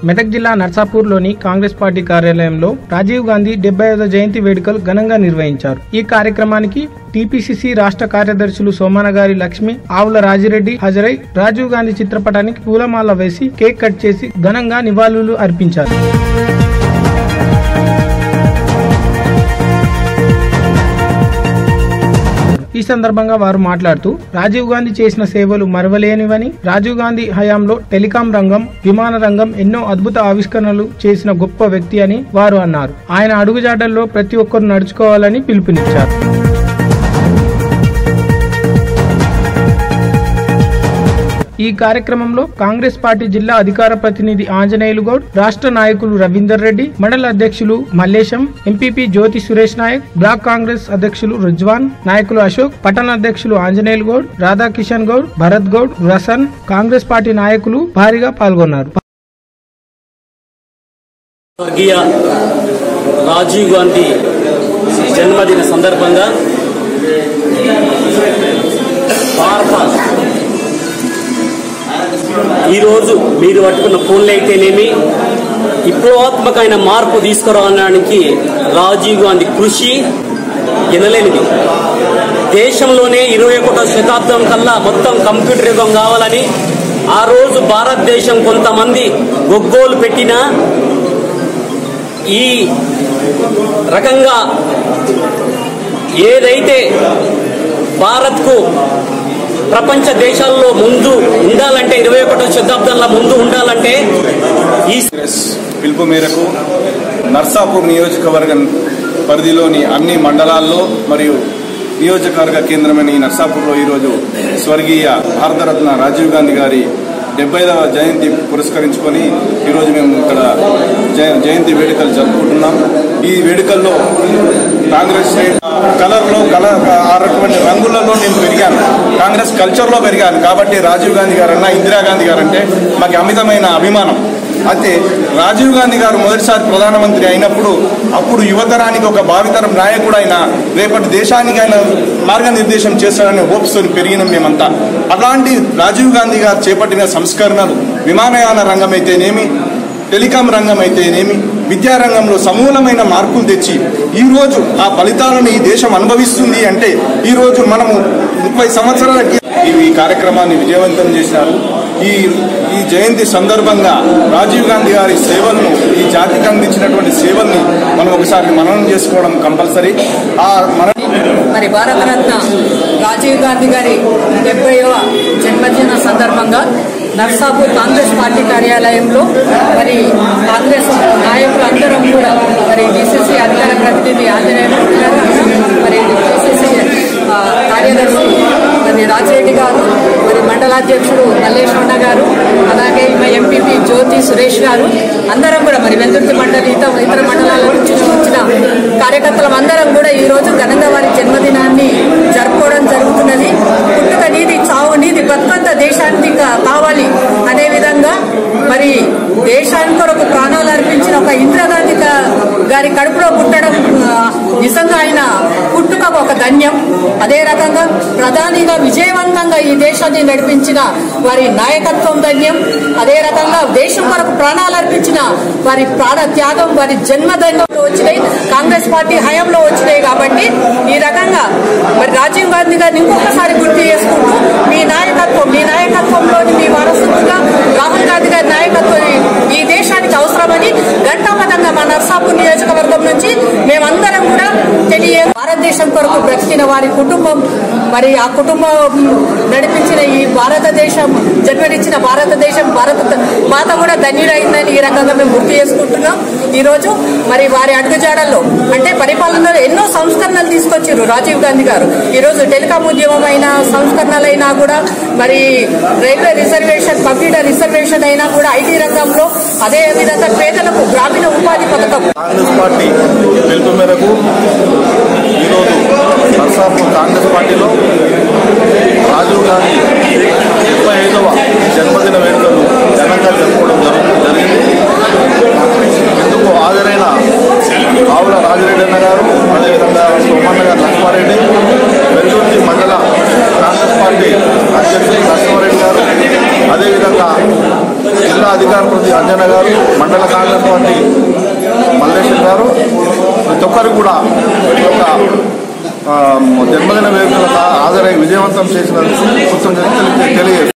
మెదక్ జిల్లా నర్సాపూర్లోని కాంగ్రెస్ పార్టీ కార్యాలయంలో రాజీవ్ గాంధీ డెబ్బై ఐదో జయంతి వేడుకలు ఘనంగా నిర్వహించారు ఈ కార్యక్రమానికి టీపీసీసీ రాష్ట్ర కార్యదర్శులు సోమనగారి లక్ష్మి ఆవుల రాజిరెడ్డి హాజరై రాజీవ్ గాంధీ చిత్రపటానికి పూలమాల వేసి కేక్ కట్ చేసి ఘనంగా నివాళులు అర్పించారు ఈ సందర్భంగా వారు మాట్లాడుతూ రాజీవ్ గాంధీ చేసిన సేవలు మరవలేనివని రాజీవ్ గాంధీ హయాంలో టెలికాం రంగం విమాన రంగం ఎన్నో అద్భుత ఆవిష్కరణలు చేసిన గొప్ప వ్యక్తి అని వారు అన్నారు ఆయన అడుగుజాడల్లో ప్రతి ఒక్కరు నడుచుకోవాలని పిలుపునిచ్చారు ఈ కార్యక్రమంలో కాంగ్రెస్ పార్టీ జిల్లా అధికార ప్రతినిధి ఆంజనేయులు గౌడ్ రాష్ట్ర నాయకులు రవీందర్ రెడ్డి మండల అధ్యక్షులు మల్లేశం ఎంపీపీ జ్యోతి సురేష్ నాయక్ బ్లాక్ కాంగ్రెస్ అధ్యక్షులు రుజ్వాన్ నాయకులు అశోక్ పట్టణ అధ్యక్షులు ఆంజనేయులు గౌడ్ రాధాకిషన్ గౌడ్ భరత్ గౌడ్ రసన్ కాంగ్రెస్ పార్టీ నాయకులు భారీగా పాల్గొన్నారు స్వర్గీయ రాజీవ్ గాంధీ జన్మదిన సందర్భంగా భారత ఈరోజు మీరు పట్టుకున్న ఫోన్లు అయితేనేమి విప్లవాత్మకమైన మార్పు తీసుకురావడానికి రాజీవ్ గాంధీ కృషి ఎనలేనిది దేశంలోనే ఇరవై ఒకటో శతాబ్దం కల్లా మొత్తం కంప్యూటర్ యుగం కావాలని ఆ రోజు భారతదేశం కొంతమంది గొగ్గోలు పెట్టినా ఈ రకంగా ఏదైతే భారత్కు ప్రపంచ దేశాల్లో ముందు ఉండాలంటే ఇరవై ఒకటో శతాబ్దంలో ముందు ఉండాలంటే ఈ కాంగ్రెస్ పిలుపు మేరకు నర్సాపూర్ నియోజకవర్గం పరిధిలోని అన్ని మండలాల్లో మరియు నియోజకవర్గ కేంద్రమైన ఈ నర్సాపూర్లో ఈరోజు స్వర్గీయ భారతరత్న రాజీవ్ గాంధీ గారి డెబ్బైదవ జయంతి పురస్కరించుకొని ఈరోజు మేము ఇక్కడ జయ- జయంతి వేడుకలు జరుపుకుంటున్నాం ఈ వేడుకల్లో కాంగ్రెస్ కలర్లో కలర్ ఆ రకమైన రంగులలో నేను పెరిగాను కాంగ్రెస్ కల్చర్లో పెరిగాను కాబట్టి రాజీవ్ గాంధీ గారన్నా ఇందిరాగాంధీ గారంటే మాకు అమితమైన అభిమానం అయితే రాజీవ్ గాంధీ గారు మొదటిసారి ప్రధానమంత్రి అయినప్పుడు అప్పుడు యువతరానికి ఒక భావితరం నాయకుడు ఆయన రేపటి దేశానికి ఆయన మార్గనిర్దేశం చేస్తాడనే హోప్స్ పెరిగినాం మేమంతా అలాంటి రాజీవ్ గాంధీ గారు చేపట్టిన సంస్కరణలు విమానయాన రంగం అయితేనేమి టెలికాం రంగం అయితేనేమి విద్యారంగంలో సమూలమైన మార్పులు తెచ్చి ఈ రోజు ఆ ఫలితాలను ఈ దేశం అనుభవిస్తుంది అంటే ఈ రోజు మనము ముప్పై సంవత్సరాల కి- ఈ కార్యక్రమాన్ని విజయవంతం చేశారు ఈ ఈ జయంతి సందర్భంగా రాజీవ్ గాంధీ గారి సేవలను ఈ జాతికి అందించినటువంటి సేవల్ని మనం ఒకసారి మననం చేసుకోవడం కంపల్సరీ ఆ మన మరి భారతరత్న రాజీవ్ గాంధీ గారి డెబ్బైవ జన్మదిన సందర్భంగా నర్సాపూర్ కాంగ్రెస్ పార్టీ కార్యాలయంలో మరి కాంగ్రెస్ నాయకులందరం కూడా మరి డిసిసి అధికార ప్రతినిధి ఆంజనేయులు గారు, మరి డిసిసి ఆ, కార్యదర్శి మరి రాజిరెడ్డి గారు మరి మండలాధ్యక్షుడు మల్లేశ్వరణ గారు అలాగే మా ఎంపీపీ జ్యోతి సురేష్ గారు అందరం కూడా మరి వెల్దుర్తి మండలి ఇతర ఇతర మండలాల నుంచి వచ్చిన కార్యకర్తలం అందరం కూడా ఈ రోజు ఘనంగా వారి జన్మదినాన్ని జరుపుకోవడం జరుగుతున్నది పుట్టుక నీది చావు నీది బతుకంత దేశానికి కా- కావాలి అదే విధంగా మరి దేశానికి కొరకు ప్రాణాలు అర్పించిన ఒక ఇందిరాగాంధీ గా- గారి కడుపులో పుట్టడం ఆ, నిజంగా ఆయన పుట్టుక ఒక ధన్యం అదే రకంగా ప్రధానిగా విజయవంతంగా ఈ దేశాన్ని నడిపించిన వారి నాయకత్వం ధన్యం అదే రకంగా దేశం కొరకు ప్రాణాలు అర్పించిన వారి ప్రాణ త్యాగం వారి జన్మధన్యంలో వచ్చినాయి కాంగ్రెస్ పార్టీ హయాంలో వచ్చినాయి కాబట్టి ఈ రకంగా మరి రాజీవ్ గాంధీ గారిని ఇంకొకసారి గుర్తు చేసుకుంటూ మీ నాయకత్వం మీ నాయకత్వంలోని మీ వారసులుగా రాహుల్ గాంధీ గారి నాయకత్వం ఈ దేశానికి అవసరమని ఘంటాపథంగా మా నర్సాపూర్ నియోజకవర్గం నుంచి మేమందరం కూడా తెలియ భారతదేశం కొరకు బ్రతికిన వారి కుటుంబం మరి ఆ కుటుంబం నడిపించిన ఈ భారతదేశం జన్మనిచ్చిన భారతదేశం భారత మాత కూడా ధన్యుడైందని ఈ రకంగా మేము గుర్తు చేసుకుంటున్నాం ఈ రోజు మరి వారి అడుగుజాడల్లో అంటే పరిపాలనలో ఎన్నో సంస్కరణలు తీసుకొచ్చారు రాజీవ్ గాంధీ గారు ఈ రోజు టెలికాం ఉద్యమం అయినా సంస్కరణలైనా కూడా మరి రైల్వే రిజర్వేషన్ కంప్యూటర్ రిజర్వేషన్ అయినా కూడా ఐటీ రంగంలో అదే విధంగా పేదలకు గ్రామీణ ఉపాధి పథకం కాంగ్రెస్ పార్టీ పిలుపు మేరకు ఈరోజు నర్సాపూర్ కాంగ్రెస్ పార్టీలో రాజీవ్ గాంధీ డెబ్బై ఐదవ జన్మదిన వేడుకలు ఘనంగా జరుపుకోవడం జరుగు జరిగింది ఇందుకు హాజరైన ఆవుల రాజిరెడ్డి అన్న గారు అదేవిధంగా సోమన్న గారు లక్ష్మారెడ్డి వెల్లుర్తి మండల కాంగ్రెస్ పార్టీ అధ్యక్షులు నరసింహారెడ్డి గారు అదేవిధంగా జిల్లా జిల్లా అధికార ప్రతి అంజన గారు మండల కాంగ్రెస్ పార్టీ మల్లేశ్వర్ గారు ప్రతి ఒక్కరికి కూడా ఈ యొక్క ఆ, జన్మదిన వేడుకలకు హాజరై విజయవంతం చేసినందుకు కృతజ్ఞతలు తెలియజేస్తున్నాను